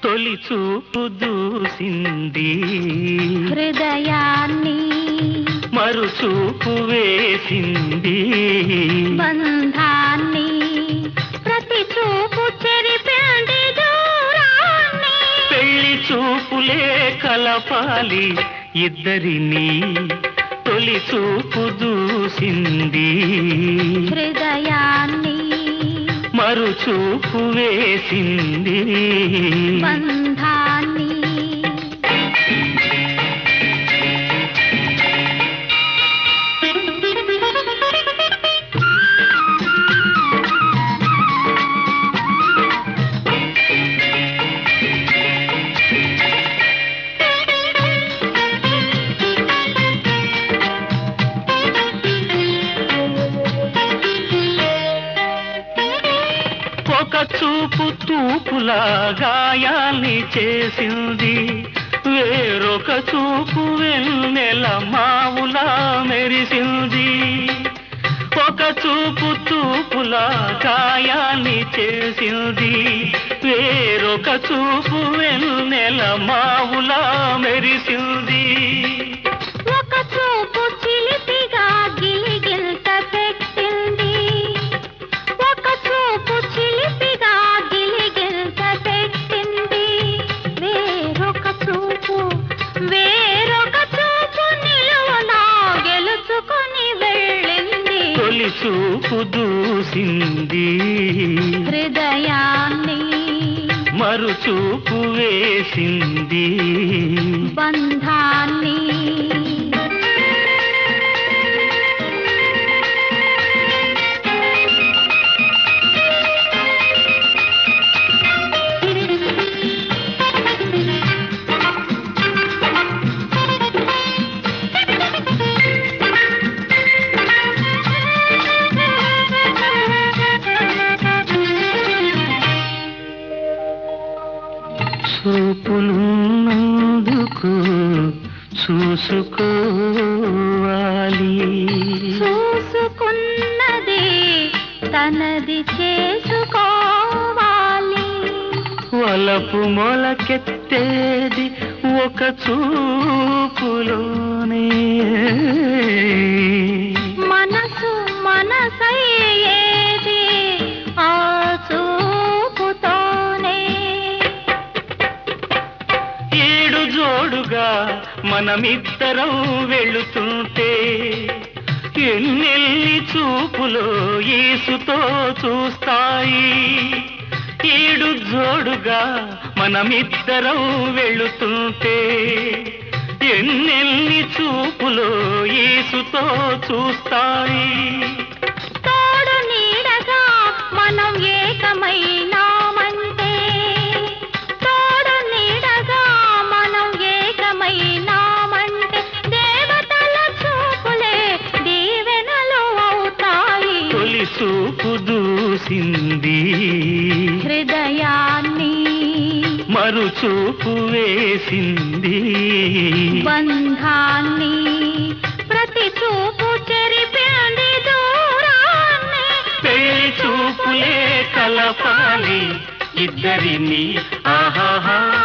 తొలి చూపు దూసింది హృదయాన్ని మరు చూపు వేసింది బంధాన్ని ప్రతి చూపు చెరిపిండి దూరాన్ని పెళ్లి చూపులే కలపాలి ఇద్దరిని తొలి చూపు దూసింది హృదయాన్ని మరు చూపు వేసింది బంధాన్ని ఒక చూపు తూపులా గాయాల్ని చేసింది వేరొక చూపు వెన్నెల మావులా మెరిసింది ఒక చూపు తూపులా గాయాన్ని చేసింది వేరొక చూపు వెన్నెల మావులా మెరిసింది ఒక చూపు చిలిపిగా గిలిగిల్త పెట్టింది ఒక చూపు చిలిపిగా గిలిగిల్త పెట్టింది వేరొక చూపు వేరొక చూపు నిలువనా గెలుచుకొని వెళ్ళింది తొలి చూపు దూసింది హృదయాన్ని మరు చూపు వేసింది బంధాన్ని చూపులున్నందుకు చూసుకోవాలి చూసుకున్నది తనది చేసుకోవాలి వలపు మొలకెత్తేది ఒక చూపులోనే మనసు మనసయ్యేది ఆ చూపుతోనే ఏడు జోడుగా మనమిద్దరం వెళుతుంటే ఎన్నెల్లి చూపులో ఈసుతో చూస్తాయి ఏడు జోడుగా మనమిద్దరం వెళుతుంటే ఎన్నెల్లి చూపులో ఈసుతో చూస్తాయి తోడు నీడగా మనం ఏకమైనామంటే తోడు నీడగా మనం ఏకమైనామంటే దేవతల చూపులే దీవెనలు అవుతాయి తొలి చూపు దూసింది హృదయాన్ని మరు చూపు వేసింది బంధాన్ని ప్రతి చూపు చెరిపింది దూరాన్ని పెళ్లి చూపులే కలపాలి ఇద్దరిని ఆహాహా